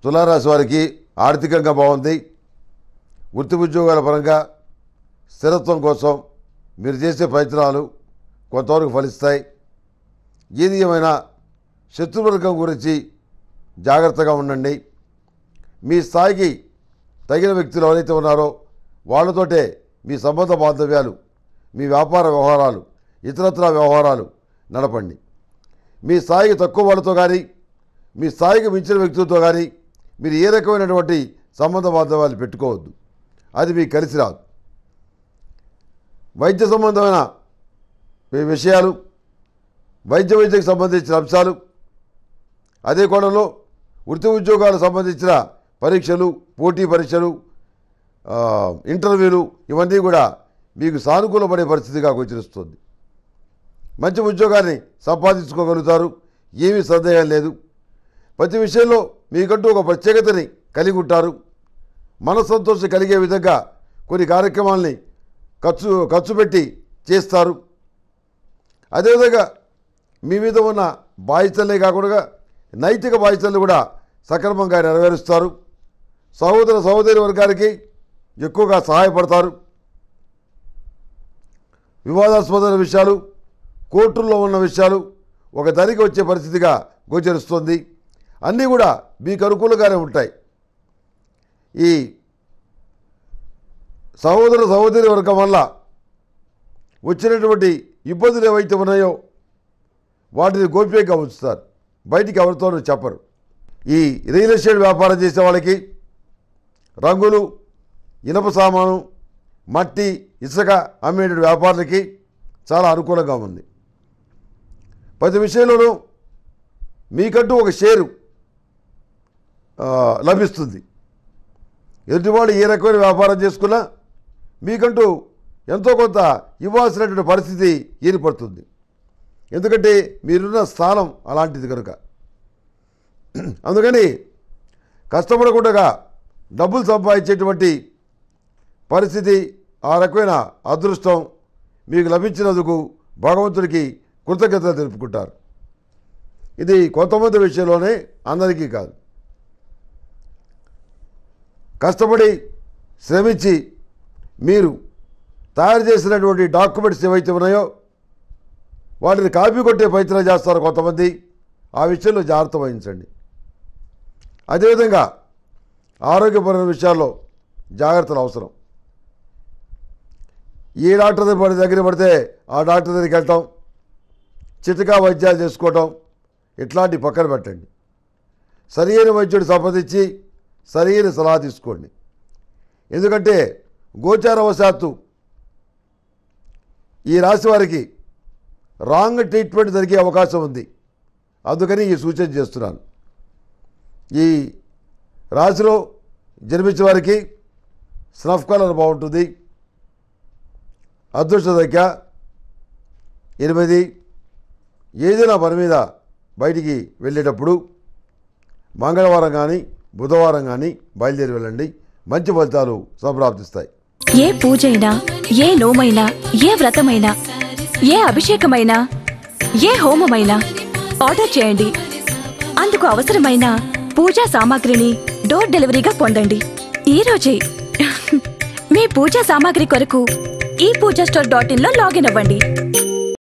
తులారాశి వారికి ఆర్థికంగా బాగుంది వృత్తి ఉద్యోగాల పరంగా స్థిరత్వం కోసం మీరు చేసే ప్రయత్నాలు కొంతవరకు ఫలిస్తాయి ఏది ఏమైనా శత్రువర్గం గురించి జాగ్రత్తగా ఉండండి మీ స్థాయికి తగిన వ్యక్తులు ఎవరైతే ఉన్నారో వాళ్ళతోటే మీ సంబంధ బాంధవ్యాలు మీ వ్యాపార వ్యవహారాలు ఇతరత్ర వ్యవహారాలు నడపండి మీ స్థాయికి తక్కువ వాళ్ళతో కానీ మీ స్థాయికి మించిన వ్యక్తులతో కానీ మీరు ఏ రకమైనటువంటి సంబంధ బాంధవ్యాలు పెట్టుకోవద్దు అది మీకు కలిసి రాదు వైద్య సంబంధమైన వి- విషయాలు వైద్య విద్యకు సంబంధించిన అంశాలు అదే కోణంలో వృత్తి ఉద్యోగాలకు సంబంధించిన పరీక్షలు పోటీ పరీక్షలు ఆ, ఇంటర్వ్యూలు ఇవన్నీ కూడా మీకు సానుకూలపడే పరిస్థితిగా గోచరిస్తుంది మంచి ఉద్యోగాన్ని సంపాదించుకోగలుగుతారు ఏమీ సందేహం లేదు ప్రతి విషయంలో మీకంటూ ఒక ప్రత్యేకతని కలిగి ఉంటారు మనస్సంతోషం కలిగే విధంగా కొన్ని కార్యక్రమాల్ని ఖర్చు ఖర్చు పెట్టి చేస్తారు అదేవిధంగా మీ మీద ఉన్న బాధ్యతలే కాకుండా నైతిక బాధ్యతలు కూడా సక్రమంగా నెరవేరుస్తారు సహోదర సహోదరి వర్గానికి ఎక్కువగా సహాయపడతారు వివాదాస్పదమైన విషయాలు కోర్టుల్లో ఉన్న విషయాలు ఒక దరికి వచ్చే పరిస్థితిగా గోచరిస్తుంది అన్నీ కూడా మీకు అనుకూలంగానే ఉంటాయి ఈ సహోదర సహోదరి వర్గం వల్ల వచ్చినటువంటి ఇబ్బందులు ఏవైతే ఉన్నాయో వాటిని గోప్యంగా ఉంచుతారు బయటికి ఎవరితోనూ చెప్పరు ఈ రియల్ ఎస్టేట్ వ్యాపారం చేసే వాళ్ళకి రంగులు ఇనప సామాను మట్టి ఇసుక అమ్మేట వ్యాపారులకి చాలా అనుకూలంగా ఉంది ప్రతి విషయంలోనూ మీకంటూ ఒక షేరు ఆ, లభిస్తుంది ఎదుటివాడు ఏ రకమైన వ్యాపారం చేసుకున్నా మీకంటూ ఎంతో కొంత ఇవ్వాల్సినటువంటి పరిస్థితి ఏర్పడుతుంది ఎందుకంటే మీరున్న స్థానం అలాంటిది కనుక అందుకని కష్టపడకుండా డబ్బులు సంపాదించేటువంటి పరిస్థితి ఆ రకమైన అదృష్టం మీకు లభించినందుకు భగవంతుడికి కృతజ్ఞతలు తెలుపుకుంటారు ఇది కొంతమంది విషయంలోనే అందరికీ కాదు కష్టపడి శ్రమించి మీరు తయారు చేసినటువంటి డాక్యుమెంట్స్ ఏవైతే ఉన్నాయో వాటిని కాపీ కొట్టే ప్రయత్నం చేస్తారు కొంతమంది ఆ విషయంలో జాగ్రత్త వహించండి అదేవిధంగా ఆరోగ్యపరమైన విషయాల్లో జాగ్రత్తలు అవసరం ఏ డాక్టర్ దగ్గర పడి- దగ్గర పడితే ఆ డాక్టర్ దగ్గరికి వెళ్తాం చితకా వైద్యాలు చేసుకోవటం ఇట్లాంటి పక్కన పెట్టండి సరియైన వైద్యుడు సంప్రదించి సరైన సలహా తీసుకోండి ఎందుకంటే గోచారవశాత్తు ఈ రాశి వారికి రాంగ్ ట్రీట్మెంట్ జరిగే అవకాశం ఉంది అందుకని ఈ సూచన చేస్తున్నాను ఈ రాశిలో జన్మించిన వారికి స్నఫ్ కలర్ బాగుంటుంది అదృష్ట సంఖ్య ఎనిమిది ఏదైనా పని మీద బయటికి వెళ్ళేటప్పుడు మంగళవారం కానీ బుధవారం కానీ బయలుదేరి వెళ్ళండి మంచి ఫలితాలు సంప్రాప్తిస్తాయి ఏ పూజైనా ఏ నోమైనా ఏ వ్రతమైనా ఏ అభిషేకమైనా ఏ హోమమైనా ఆర్డర్ చేయండి అందుకు అవసరమైన పూజా సామాగ్రిని డోర్ డెలివరీగా పొందండి ఈ రోజే మీ పూజా సామాగ్రి కొరకు ఈ పూజా స్టోర్ డాట్ ఇన్ లో లాగిన్ అవ్వండి